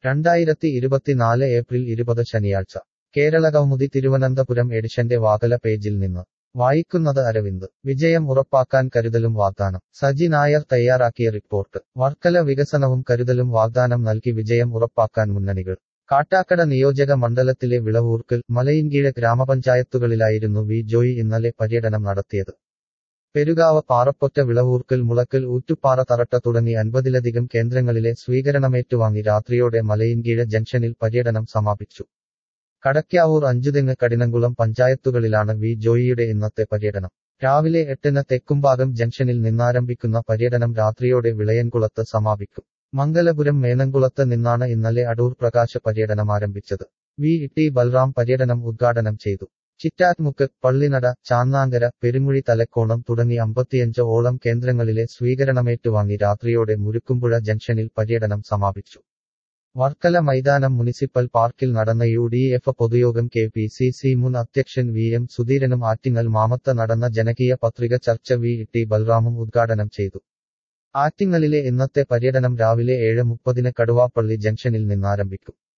രണ്ടായിരത്തി ഇരുപത്തിനാല് ഏപ്രിൽ ഇരുപത് ശനിയാഴ്ച കേരളകൗമുദി തിരുവനന്തപുരം എഡിഷന്റെ വാകല പേജിൽ നിന്ന് വായിക്കുന്നത് അരവിന്ദ് വിജയം ഉറപ്പാക്കാൻ കരുതലും വാഗ്ദാനം സജി നായർ തയ്യാറാക്കിയ റിപ്പോർട്ട് വർക്കല വികസനവും കരുതലും വാഗ്ദാനം നൽകി വിജയം ഉറപ്പാക്കാൻ മുന്നണികൾ കാട്ടാക്കട നിയോജക മണ്ഡലത്തിലെ വിളവൂർക്കൽ മലയിൻകീഴ് ഗ്രാമപഞ്ചായത്തുകളിലായിരുന്നു വി ജോയി ഇന്നലെ പര്യടനം നടത്തിയത് പെരുകാവ് പാറപ്പൊറ്റ വിളവൂർക്കൽ മുളക്കൽ ഊറ്റുപാറ തറട്ട തുടങ്ങി അൻപതിലധികം കേന്ദ്രങ്ങളിലെ സ്വീകരണമേറ്റുവാങ്ങി രാത്രിയോടെ മലയിൻകീഴ് ജംഗ്ഷനിൽ പര്യടനം സമാപിച്ചു കടയ്ക്കാവൂർ അഞ്ചുതെങ്ങ് കടിനംകുളം പഞ്ചായത്തുകളിലാണ് വി ജോയിയുടെ ഇന്നത്തെ പര്യടനം രാവിലെ എട്ടിന് തെക്കുംഭാഗം ജംഗ്ഷനിൽ നിന്നാരംഭിക്കുന്ന പര്യടനം രാത്രിയോടെ വിളയൻകുളത്ത് സമാപിക്കും മംഗലപുരം മേനംകുളത്ത് നിന്നാണ് ഇന്നലെ അടൂർ പ്രകാശ പര്യടനം ആരംഭിച്ചത് വി ടി ബൽറാം പര്യടനം ഉദ്ഘാടനം ചെയ്തു ചിറ്റാറ്റ്മുക്ക് പള്ളിനട ചാന്നാങ്കര പെരുമുഴി തലക്കോണം തുടങ്ങി അമ്പത്തിയഞ്ച് ഓളം കേന്ദ്രങ്ങളിലെ സ്വീകരണമേറ്റുവാങ്ങി രാത്രിയോടെ മുരുക്കുമ്പുഴ ജംഗ്ഷനിൽ പര്യടനം സമാപിച്ചു വർക്കല മൈതാനം മുനിസിപ്പൽ പാർക്കിൽ നടന്ന യു ഡി എഫ് പൊതുയോഗം കെ പി സി സി മുൻ അധ്യക്ഷൻ വി എം സുധീരനും ആറ്റിങ്ങൽ മാമത്ത് നടന്ന ജനകീയ പത്രിക ചർച്ച വി ടി ബൽറാമും ഉദ്ഘാടനം ചെയ്തു ആറ്റിങ്ങലിലെ ഇന്നത്തെ പര്യടനം രാവിലെ ഏഴ് മുപ്പതിന് കടുവാപ്പള്ളി ജംഗ്ഷനിൽ നിന്നാരംഭിക്കും